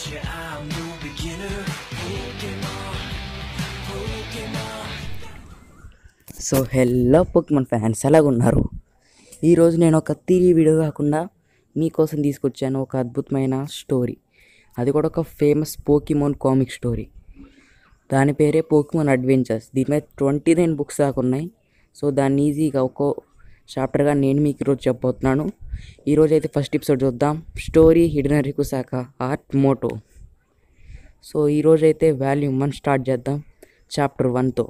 you, I'm no beginner. Pokemon, Pokemon. So hello Pokemon fans ఎలాగున్నారు ఈరోజు నేను ఒక థిరీ వీడియో కాకుండా మీకోసం తీసుకొచ్చాను ఒక అద్భుతమైన స్టోరీ అది కూడా ఒక ఫేమస్ పోకిమోన్ కామిక్ స్టోరీ దాని పేరే పోకిమోన్ అడ్వెంచర్స్ దీని మీద ట్వంటీ నైన్ బుక్స్ దాకా ఉన్నాయి సో దాన్ని ఈజీగా ఒక్కో చాప్టర్గా నేను మీకు ఈరోజు చెప్పబోతున్నాను ఈరోజు అయితే ఫస్ట్ ఎపిసోడ్ చూద్దాం స్టోరీ హిడెన్ రికుసాక ఆర్ట్ మోటో సో ఈరోజు అయితే వాల్యూమ్ వన్ స్టార్ట్ చేద్దాం చాప్టర్ వన్తో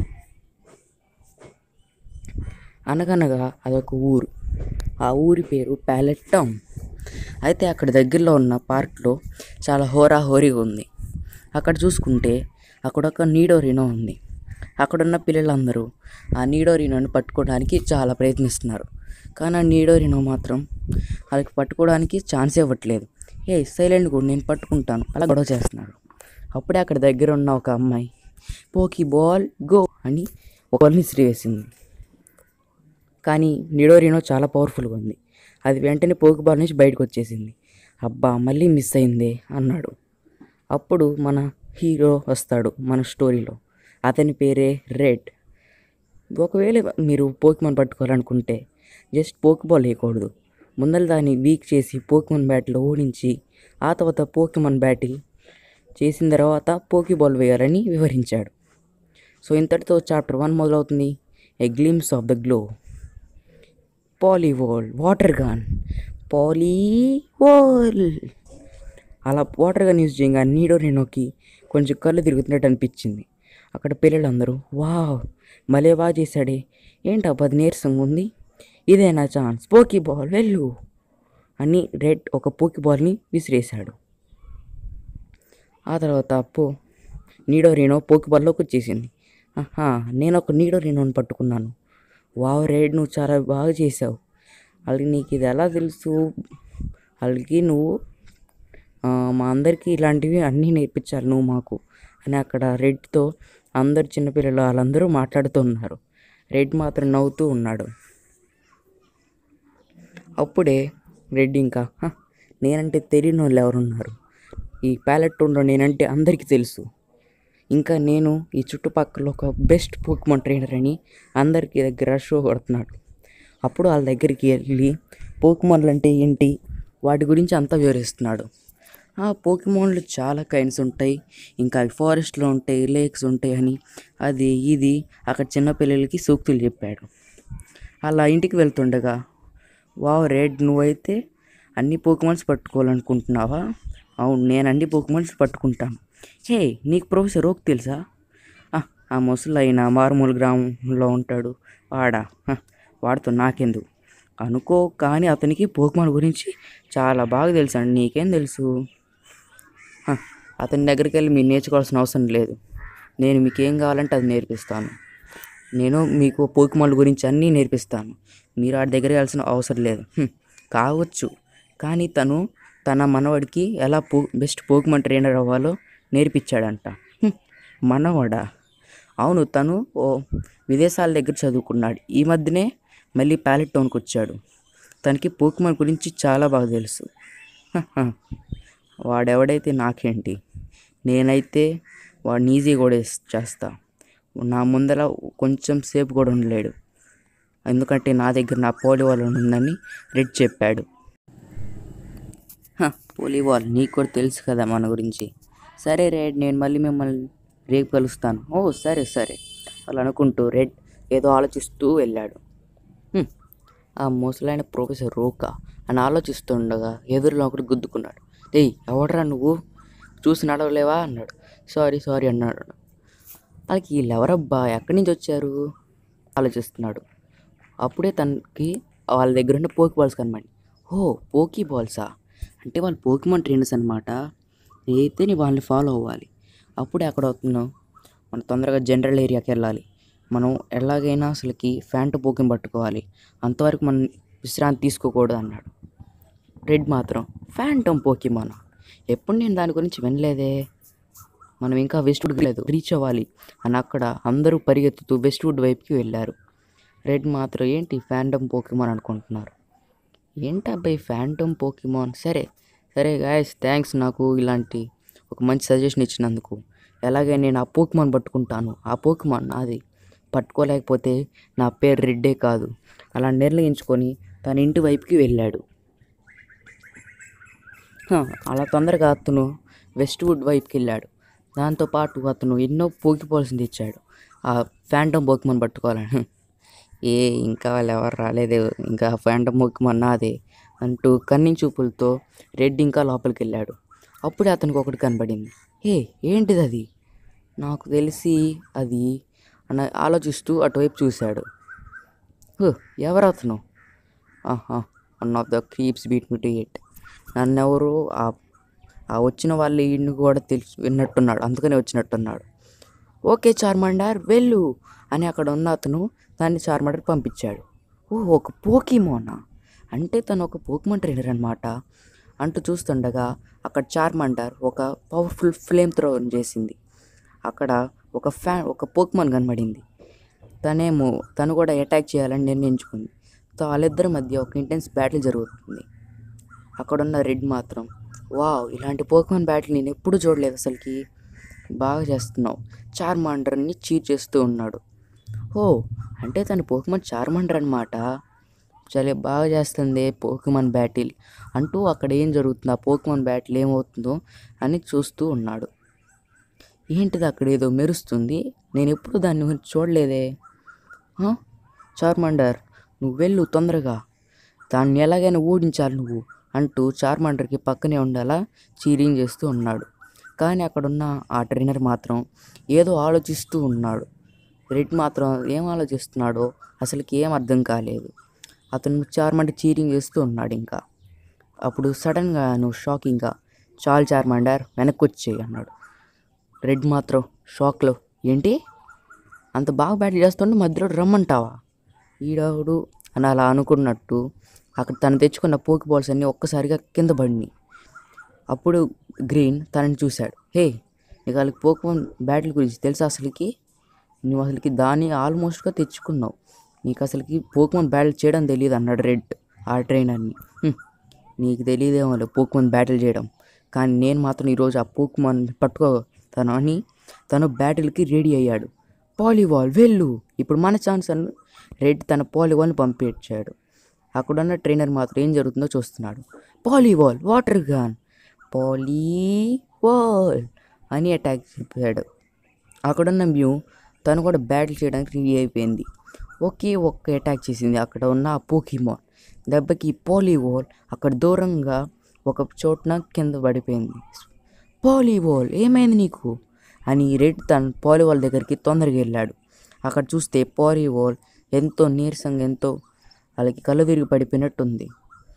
అనగనగా అదొక ఊరు ఆ ఊరి పేరు ప్యాలెట్ టౌన్ అయితే అక్కడ దగ్గరలో ఉన్న పార్క్లో చాలా హోరా హోరీగా ఉంది అక్కడ చూసుకుంటే అక్కడ ఒక నీడోరినో ఉంది అక్కడున్న పిల్లలందరూ ఆ నీడోరినోని పట్టుకోవడానికి చాలా ప్రయత్నిస్తున్నారు కానీ ఆ నీడోరినో మాత్రం వాళ్ళకి పట్టుకోవడానికి ఛాన్స్ ఇవ్వట్లేదు ఏ సైలెంట్ కూడా నేను పట్టుకుంటాను అలా గొడవ చేస్తున్నాడు అప్పుడే అక్కడ దగ్గర ఉన్న ఒక అమ్మాయి పోకీ బాల్ గో అని ఒకరిని విసిరివేసింది కానీ నిడోరినో చాలా పవర్ఫుల్గా ఉంది అది వెంటనే పోకుబాల్ నుంచి బయటకు వచ్చేసింది అబ్బా మళ్ళీ మిస్ అయిందే అన్నాడు అప్పుడు మన హీరో వస్తాడు మన స్టోరీలో అతని పేరే రెడ్ ఒకవేళ మీరు పోకిమాన్ పట్టుకోవాలనుకుంటే జస్ట్ పోకిబాల్ వేయకూడదు ముందర దాన్ని వీక్ చేసి పోకిమాన్ బ్యాటిల్ ఓడించి ఆ తర్వాత పోకిమాన్ బ్యాటిల్ చేసిన తర్వాత పోకీబాల్ వేయాలని వివరించాడు సో ఇంతటితో చాప్టర్ వన్ మొదలవుతుంది a glimpse of the glow Poliwhirl water gun Poliwhirl అలా వాటర్ గన్ యూజ్ చేయగా నీడో రెనోకి కొంచెం కళ్ళు తిరుగుతున్నట్టు అనిపించింది అక్కడ పిల్లలందరూ వావ్ మలే బాగా చేశాడే ఏంటి పది నీరసంగా ఉంది ఇదే నా ఛాన్స్ పోకీ బాల్ వెళ్ళు అని రెడ్ ఒక పోకీ బాల్ని విసిరేశాడు ఆ తర్వాత పో నీడో రీనో పోకిబాల్లోకి వచ్చేసింది ఆహా నేను ఒక నీడో రీనోని పట్టుకున్నాను వావ్ రేడ్ నువ్వు చాలా బాగా చేసావు వాళ్ళకి నీకు ఇది ఎలా తెలుసు వాళ్ళకి నువ్వు ఆ, మా అందరికీ ఇలాంటివి అన్నీ నేర్పించాలి నువ్వు మాకు అని అక్కడ రెడ్తో అందరు చిన్నపిల్లలు వాళ్ళందరూ మాట్లాడుతూ ఉన్నారు రెడ్ మాత్రం నవ్వుతూ ఉన్నాడు అప్పుడే రెడ్ ఇంకా "హ, నేనంటే తెలియని వాళ్ళు ఎవరున్నారు ఈ ప్యాలెట్ టౌన్లో నేనంటే అందరికీ తెలుసు ఇంకా నేను ఈ చుట్టుపక్కల ఒక బెస్ట్ పోకిమాన్ ట్రైనర్ అని అందరికీ దగ్గర షో కొడుతున్నాడు అప్పుడు వాళ్ళ దగ్గరికి వెళ్ళి పోకిమాన్లు అంటే ఏంటి వాటి గురించి అంతా వివరిస్తున్నాడు ఆ పోకిమాన్లు చాలా కైండ్స్ ఉంటాయి ఇంకా అవి ఫారెస్ట్లో ఉంటాయి లేక్స్ ఉంటాయి అని అది ఇది అక్కడ చిన్నపిల్లలకి సూక్తులు చెప్పాడు అలా ఇంటికి వెళ్తుండగా వావ్ రెడ్ నువ్వైతే అన్ని పోకిమాన్స్ పట్టుకోవాలనుకుంటున్నావా అవును నేను అన్ని పోకిమాన్స్ పట్టుకుంటాను హే నీకు ప్రొఫెసర్ ఓక్ తెలుసా "ఆ, ఆ ముసలైన మారుమూల గ్రామంలో ఉంటాడు వాడా "హ, వాడితో నాకెందుకు అనుకో కానీ అతనికి పోకిమాన్ గురించి చాలా బాగా తెలుసు అండి నీకేం తెలుసు "హ, అతని దగ్గరికి వెళ్ళి మీరు నేర్చుకోవాల్సిన అవసరం లేదు నేను మీకు ఏం కావాలంటే అది నేర్పిస్తాను నేను మీకు పోకిమాల్ గురించి అన్నీ నేర్పిస్తాను మీరు వాడి దగ్గర వెళ్ళాల్సిన అవసరం లేదు "హ్మ్, కావచ్చు కానీ తను తన మనవడికి ఎలా పో బెస్ట్ పోకిమాన్ ట్రైనర్ అవ్వాలో నేర్పించాడంట "హ్మ్, మనవడా అవును తను ఓ విదేశాల దగ్గర చదువుకున్నాడు ఈ మధ్యనే మళ్ళీ ప్యాలెట్ టౌన్కి వచ్చాడు తనకి పోకిమాన్ గురించి చాలా బాగా తెలుసు "హహ, వాడెవడైతే నాకేంటి నేనైతే వాడిని ఈజీ కూడా చేస్తా నా ముందర కొంచెం సేపు కూడా ఉండలేడు ఎందుకంటే నా దగ్గర నా పోలీవాల్ ఉందని రెడ్ చెప్పాడు పోలీవాల్ నీకు కూడా తెలుసు కదా మన గురించి సరే రెడ్ నేను మళ్ళీ మిమ్మల్ని రేపు కలుస్తాను ఓ సరే సరే వాళ్ళు అనుకుంటూ రెడ్ ఏదో ఆలోచిస్తూ వెళ్ళాడు "హ్మ్, ఆ ముసలైన ప్రొఫెసర్ రోకా అని ఆలోచిస్తుండగా ఎదురులో ఒకటి గుద్దుకున్నాడు ఏయ్ ఎవడరా నువ్వు చూసి నడవలేవా అన్నాడు సారీ సారీ అన్నాడు వాళ్ళకి వీళ్ళెవరబ్బా ఎక్కడి నుంచి వచ్చారు ఆలోచిస్తున్నాడు అప్పుడే తనకి వాళ్ళ దగ్గర ఉన్న పోకీ బాల్స్ కనబడి ఓ పోకీ బాల్సా అంటే వాళ్ళు పోకిమాన్ ట్రైనర్స్ అనమాట నేనైతే నీ వాళ్ళని ఫాలో అవ్వాలి అప్పుడే అక్కడ అవుతున్నావు మనం తొందరగా జనరల్ ఏరియాకి వెళ్ళాలి మనం ఎలాగైనా అసలుకి ఫ్యాంట్ పోకిని పట్టుకోవాలి అంతవరకు మనం విశ్రాంతి తీసుకోకూడదు అన్నాడు రెడ్ మాత్రం ఫ్యాంటమ్ పోకిమాన్ ఎప్పుడు నేను దాని గురించి వినలేదే మనం ఇంకా వెస్ట్వుడ్ లేదు రీచ్ అవ్వాలి అని అక్కడ అందరూ పరిగెత్తుతూ వెస్ట్వుడ్ వైపుకి వెళ్ళారు రెడ్ మాత్రం ఏంటి ఫ్యాంటమ్ పోకిమాన్ అనుకుంటున్నారు ఏంటి అబ్బాయి ఫ్యాంటమ్ పోకిమాన్ సరే సరే గాయస్ థ్యాంక్స్ నాకు ఇలాంటి ఒక మంచి సజెషన్ ఇచ్చినందుకు ఎలాగే నేను ఆ పోకిమాన్ పట్టుకుంటాను ఆ పోకిమాన్ నాది పట్టుకోలేకపోతే నా పేరు రెడ్డే కాదు అలా నిర్ణయించుకొని తన ఇంటి వైపుకి వెళ్ళాడు హ, అలా తొందరగా అతను వెస్ట్ వుడ్ వైపుకి వెళ్ళాడు దాంతోపాటు అతను ఎన్నో పోకిపోల్సింది తెచ్చాడు ఆ ఫ్యాంటమ్ పోకిమాన్ పట్టుకోవాలని హ, ఏ ఇంకా వాళ్ళు ఎవరు రాలేదే ఇంకా ఫ్యాంటమ్ పోకిమాన్ నాదే అంటూ కన్నింగ్ చూపులతో రెడ్ ఇంకా లోపలికి వెళ్ళాడు అప్పుడే అతనికి ఒకటి కనబడింది ఏ ఏంటిది అది నాకు తెలిసి అది అని ఆలోచిస్తూ అటువైపు చూశాడు "హు, ఎవరు అతను ఆహా one of the creeps beat me to eight నన్నెవరు ఆ ఆ వచ్చిన వాళ్ళు ఈయన్ని కూడా తెలుసు విన్నట్టున్నాడు అందుకనే వచ్చినట్టున్నాడు ఓకే చార్మండార్ వెళ్ళు అని అక్కడ ఉన్న అతను దాన్ని చార్మండర్ పంపించాడు ఓ ఒక పోకీమోనా అంటే తను ఒక పోకిమోన్ ట్రైనర్ అనమాట అంటూ చూస్తుండగా అక్కడ చార్మండర్ ఒక పవర్ఫుల్ ఫ్లేమ్ త్రో చేసింది అక్కడ ఒక ఫ్యా ఒక పోకిమోన్ కనబడింది తనేమో తను కూడా అటాక్ చేయాలని నిర్ణయించుకుంది సో వాళ్ళిద్దరి మధ్య ఒక ఇంటెన్స్ బ్యాటిల్ జరుగుతుంది అక్కడున్న రెడ్ మాత్రం వావ్ ఇలాంటి పోకిమాన్ బ్యాటిల్ నేను ఎప్పుడు చూడలేదు అసలుకి బాగా చేస్తున్నావు చార్మాండర్ని చీట్ చేస్తూ ఉన్నాడు ఓ అంటే తన పోకిమాన్ చార్మాండర్ అనమాట చాలా బాగా చేస్తుంది పోకిమాన్ బ్యాటిల్ అంటూ అక్కడ ఏం జరుగుతుందో ఆ పోకిమాన్ బ్యాటిల్ ఏమవుతుందో అని చూస్తూ ఉన్నాడు ఏంటిది అక్కడ ఏదో మెరుస్తుంది నేను ఎప్పుడు దాన్ని చూడలేదే "హ? చార్మాండర్ నువ్వు వెళ్ళు తొందరగా దాన్ని ఎలాగైనా ఓడించాలి నువ్వు అంటూ చార్మాండర్కి పక్కనే ఉండాలా చీరింగ్ చేస్తూ ఉన్నాడు కానీ అక్కడున్న ఆ ట్రైనర్ మాత్రం ఏదో ఆలోచిస్తూ ఉన్నాడు రెడ్ మాత్రం ఏం ఆలోచిస్తున్నాడో అసలుకి ఏం అర్థం కాలేదు అతను చార్మాండర్ చీరింగ్ చేస్తూ ఉన్నాడు ఇంకా అప్పుడు సడన్గా నువ్వు షాకింగ్గా చాలు చార్మాండర్ వెనక్కి వచ్చేయి అన్నాడు రెడ్ మాత్రం షాక్లో ఏంటి అంత బాగా బ్యాటిల్ చేస్తుంటే మధ్యలో రమ్మంటావా ఈడావుడు అని అలా అనుకున్నట్టు అక్కడ తను తెచ్చుకున్న పోకి బాల్స్ అన్నీ ఒక్కసారిగా కింద పడినాయి అప్పుడు గ్రీన్ తనని చూశాడు హే నీకు వాళ్ళకి పోకిమాన్ బ్యాటిల్ గురించి తెలుసా అసలుకి నువ్వు అసలుకి దాన్ని ఆల్మోస్ట్గా తెచ్చుకున్నావు నీకు అసలుకి పోకిమాన్ బ్యాటిల్ చేయడం తెలియదు అన్నాడు రెడ్ ఆ ట్రైనర్ని "హ్మ్, నీకు తెలియదేమో పోకిమాన్ బ్యాటిల్ చేయడం కానీ నేను మాత్రం ఈరోజు ఆ పోకిమాన్ పట్టుకోతాను అని తను బ్యాటిల్కి రెడీ అయ్యాడు పాలీవాల్ వెళ్ళు ఇప్పుడు మన ఛాన్స్ అని రెడ్ తన పాలీవాల్ని పంపించాడు అక్కడున్న ట్రైనర్ మాత్రం ఏం జరుగుతుందో చూస్తున్నాడు పాలీవాల్ వాటర్ గన్ పాలీవాల్ అని అటాక్ చెప్పాడు అక్కడున్న మ్యూ తను కూడా బ్యాటిల్ చేయడానికి రెడీ అయిపోయింది ఒకే ఒక్క అటాక్ చేసింది అక్కడ ఉన్న ఆ పోకీమాన్ దెబ్బకి పాలీవాల్ అక్కడ దూరంగా ఒక చోటున కింద పడిపోయింది పాలీవాల్ ఏమైంది నీకు అని రెడ్ తన పాలీవాల్ దగ్గరికి తొందరగా వెళ్ళాడు అక్కడ చూస్తే పాలీవాల్ ఎంతో నీరసంగా ఎంతో వాళ్ళకి కళ్ళు తిరిగి పడిపోయినట్టుంది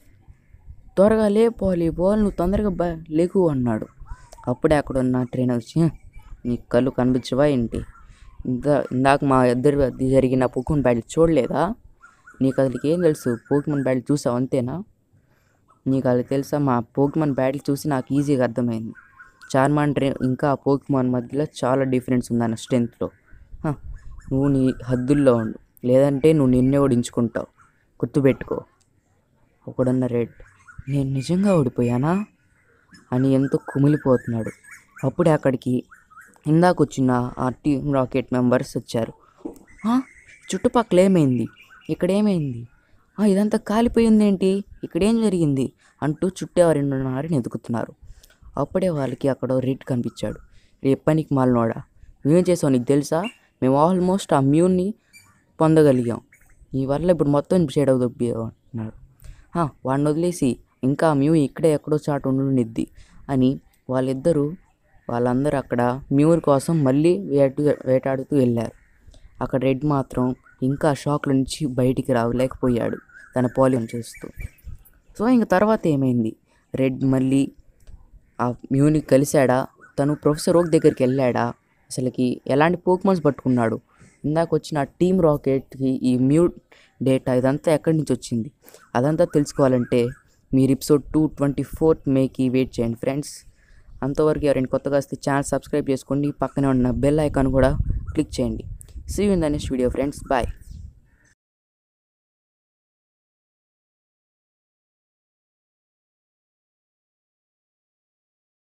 త్వరగా లే పాలీబాల్ నువ్వు తొందరగా బా లేకు అన్నాడు అప్పుడే అక్కడ ఉన్న ట్రైనర్ వచ్చి "హ, నీ కళ్ళు కనిపించవా ఏంటి ఇందా ఇందాక మా ఇద్దరి మధ్య జరిగిన పోకిమన్ బ్యాటిల్ చూడలేదా నీకు అసలుకి ఏం తెలుసు పోకిమన్ బ్యాటిల్ చూసావు అంతేనా నీకు అది తెలుసా మా పోకిమాన్ బ్యాటిల్ చూసి నాకు ఈజీగా అర్థమైంది చార్మాండ్రే ఇంకా ఆ పోకిమాన్ మధ్యలో చాలా డిఫరెన్స్ ఉందన్న స్ట్రెంత్లో హ, నువ్వు నీ హద్దుల్లో ఉండు లేదంటే నువ్వు నిన్నే ఓడించుకుంటావు గుర్తుపెట్టుకో ఒకడున్న రెడ్ నేను నిజంగా ఓడిపోయానా అని ఎంతో కుమిలిపోతున్నాడు అప్పుడే అక్కడికి ఇందాక వచ్చిన ఆ టీమ్ రాకెట్ మెంబర్స్ వచ్చారు "ఆ, చుట్టుపక్కల ఏమైంది ఇక్కడ ఏమైంది "ఆ, ఇదంతా కాలిపోయింది ఏంటి ఇక్కడ ఏం జరిగింది అంటూ చుట్టూ ఎవరున్నారని ఎదుగుతున్నారు అప్పుడే వాళ్ళకి అక్కడ రెడ్ కనిపించాడు రే పనికి మాలినోడా నువ్వేం చేసావు నీకు తెలుసా మేము ఆల్మోస్ట్ ఆ మ్యూన్ని పొందగలిగాం నీ వల్ల ఇప్పుడు మొత్తం షేడ్ అవుతుంది అన్నాడు "ఆ, వాడిని వదిలేసి ఇంకా ఆ మ్యూ ఇక్కడే ఎక్కడో చాటు ఉండునిద్ది అని వాళ్ళిద్దరూ వాళ్ళందరూ అక్కడ మ్యూర్ కోసం మళ్ళీ వేటు వేటాడుతూ వెళ్ళారు అక్కడ రెడ్ మాత్రం ఇంకా షాక్ నుంచి బయటికి రావలేకపోయాడు తన పోలియం చూస్తూ సో ఇంక తర్వాత ఏమైంది రెడ్ మళ్ళీ ఆ మ్యూని కలిశాడా తను ప్రొఫెసర్ ఓక్ దగ్గరికి వెళ్ళాడా అసలుకి ఎలాంటి పోక్మాన్స్ పట్టుకున్నాడు ఇందాక వచ్చిన టీమ్ రాకెట్కి ఈ మ్యూట్ డేటా ఇదంతా ఎక్కడి నుంచి వచ్చింది అదంతా తెలుసుకోవాలంటే మీరు ఎపిసోడ్ టూ ట్వంటీ ఫోర్త్ మేకి వెయిట్ చేయండి ఫ్రెండ్స్ అంతవరకు ఎవరైనా కొత్తగా వస్తే ఛానల్ సబ్స్క్రైబ్ చేసుకోండి పక్కనే ఉన్న బెల్ ఐకాన్ కూడా క్లిక్ చేయండి see you in the next video friends bye